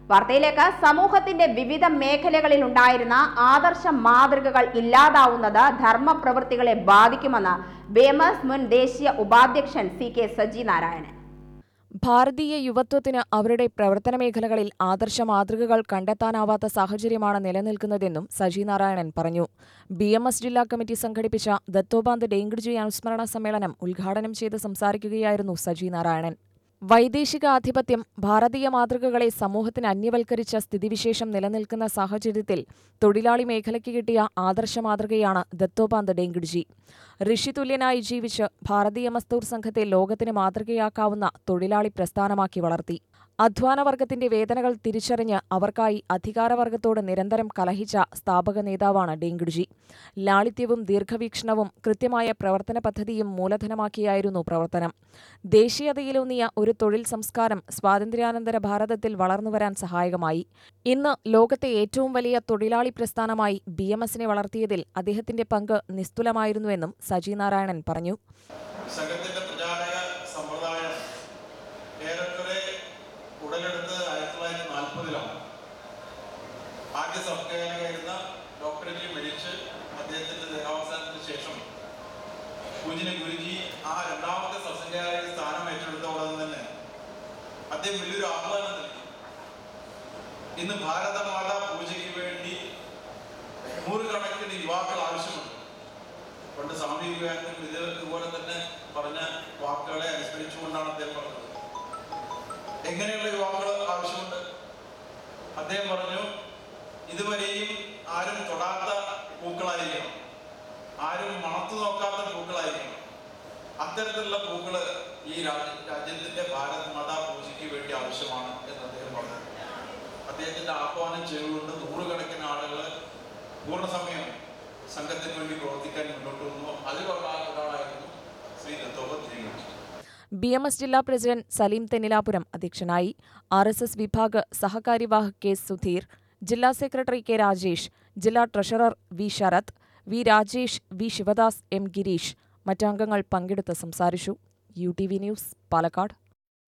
വാർത്തയിലേക്ക് സമൂഹത്തിന്റെ വിവിധ മേഖലകളിൽ ഉണ്ടായിരുന്ന ആദർശ മാതൃകകൾ ഇല്ലാതാവുന്നത് ധർമ്മ പ്രവൃത്തികളെ ബാധിക്കുമെന്ന് ബി എം എസ് മുൻ ദേശീയ ഉപാധ്യക്ഷൻ സി കെ സജി നാരായണൻ ഭാരതീയ യുവത്വത്തിന് അവരുടെ പ്രവർത്തന മേഖലകളിൽ ആദർശ മാതൃകകൾ കണ്ടെത്താനാവാത്ത സാഹചര്യമാണ് നിലനിൽക്കുന്നതെന്നും സജി നാരായണൻ പറഞ്ഞു ബി എം എസ് ജില്ലാ കമ്മിറ്റി സംഘടിപ്പിച്ച ദത്തോബാന്ത് ഡേങ്കിഡ്ജി അനുസ്മരണ സമ്മേളനം ഉദ്ഘാടനം ചെയ്ത് സംസാരിക്കുകയായിരുന്നു സജി നാരായണൻ വൈദേശിക ആധിപത്യം ഭാരതീയ മാതൃകകളെ സമൂഹത്തിന് അന്യവൽക്കരിച്ച സ്ഥിതിവിശേഷം നിലനിൽക്കുന്ന സാഹചര്യത്തിൽ തൊഴിലാളി മേഖലയ്ക്ക് കിട്ടിയ ആദർശ മാതൃകയാണ് ദത്തോപാന്ത് ഡേങ്കിഡ്ജി ഋഷിതുല്യനായി ജീവിച്ച് ഭാരതീയ മസ്ദൂർ സംഘത്തെ ലോകത്തിന് മാതൃകയാക്കാവുന്ന തൊഴിലാളി പ്രസ്ഥാനമാക്കി വളർത്തി അധ്വാനവർഗത്തിന്റെ വേദനകൾ തിരിച്ചറിഞ്ഞ് അവർക്കായി അധികാരവർഗത്തോട് നിരന്തരം കലഹിച്ച സ്ഥാപക നേതാവാണ് ഡേങ്കിഡ്ജി ലാളിത്യവും ദീർഘവീക്ഷണവും കൃത്യമായ പ്രവർത്തന പദ്ധതിയും മൂലധനമാക്കിയായിരുന്നു പ്രവർത്തനം ദേശീയതയിലൂന്നിയ ഒരു തൊഴിൽ സംസ്കാരം സ്വാതന്ത്ര്യാനന്തര ഭാരതത്തിൽ വളർന്നുവരാൻ സഹായകമായി ഇന്ന് ലോകത്തെ ഏറ്റവും വലിയ തൊഴിലാളി പ്രസ്ഥാനമായി ബി എം എസിനെ വളർത്തിയതിൽ അദ്ദേഹത്തിന്റെ പങ്ക് നിസ്തുലമായിരുന്നുവെന്നും സജി നാരായണൻ പറഞ്ഞു സംഘത്തിന്റെ പ്രചാരക സമ്പ്രദായം ഏറെക്കുറെ ഉടലെടുത്ത് ആയിരത്തി തൊള്ളായിരത്തി നാൽപ്പതിലാണ് ആദ്യ സംഘാടകയായിരുന്ന ഡോക്ടർ ജി മരിച്ച് അദ്ദേഹത്തിന്റെ ദേഹാവസാനത്തിന് ശേഷം പൂജിന് ഗുരുജി ആ രണ്ടാമത്തെ സത്സംഗായക സ്ഥാനം ഏറ്റെടുത്ത ഉടൻ തന്നെ അദ്ദേഹം വലിയൊരു ആഹ്വാനം നൽകി ഇന്ന് ഭാരതമാതാ പൂജയ്ക്ക് വേണ്ടി നൂറുകണക്കിന് യുവാക്കൾ ആവശ്യമുണ്ട് പണ്ട് സ്വാമി വിവേകാനന്ദൻ ഇത് ഇതുപോലെ തന്നെ പറഞ്ഞ വാക്കുകളെ അനുസ്മരിച്ചുകൊണ്ടാണ് അദ്ദേഹം പറഞ്ഞത് എങ്ങനെയുള്ള യുവാക്കൾ ആവശ്യമുണ്ട് അദ്ദേഹം പറഞ്ഞു ഇതുവരെയും ആരും തൊടാത്ത പൂക്കളായിരിക്കണം ആരും മണത്തു നോക്കാത്ത പൂക്കളായിരിക്കണം അത്തരത്തിലുള്ള പൂക്കള് ഈ രാജ്യ രാജ്യത്തിന്റെ ഭാരത് മാതാ പൂജയ്ക്ക് വേണ്ടി ആവശ്യമാണ് എന്ന് അദ്ദേഹം പറഞ്ഞു അദ്ദേഹത്തിന്റെ ആഹ്വാനം ചെയ്തുകൊണ്ട് നൂറുകണക്കിന് ആളുകൾ പൂർണ്ണസമയം സംഘത്തിന് വേണ്ടി പ്രവർത്തിക്കാൻ മുന്നോട്ട് വന്നു അതിലുള്ള ഒരാളായിരുന്നു ശ്രീ ദത്തോപത് ജയിച്ചു ബി എം എസ് ജില്ലാ പ്രസിഡന്റ് സലീം തെന്നിലാപുരം അധ്യക്ഷനായി ആർ എസ് എസ് വിഭാഗ് സഹകാര്യവാഹക് കെ സുധീർ ജില്ലാ സെക്രട്ടറി കെ രാജേഷ് ജില്ലാ treasurer V Sarath V Rajesh V Sivadas M Gireesh മറ്റംഗങ്ങൾ പങ്കെടുത്ത് സംസാരിച്ചു U T V news Palakkad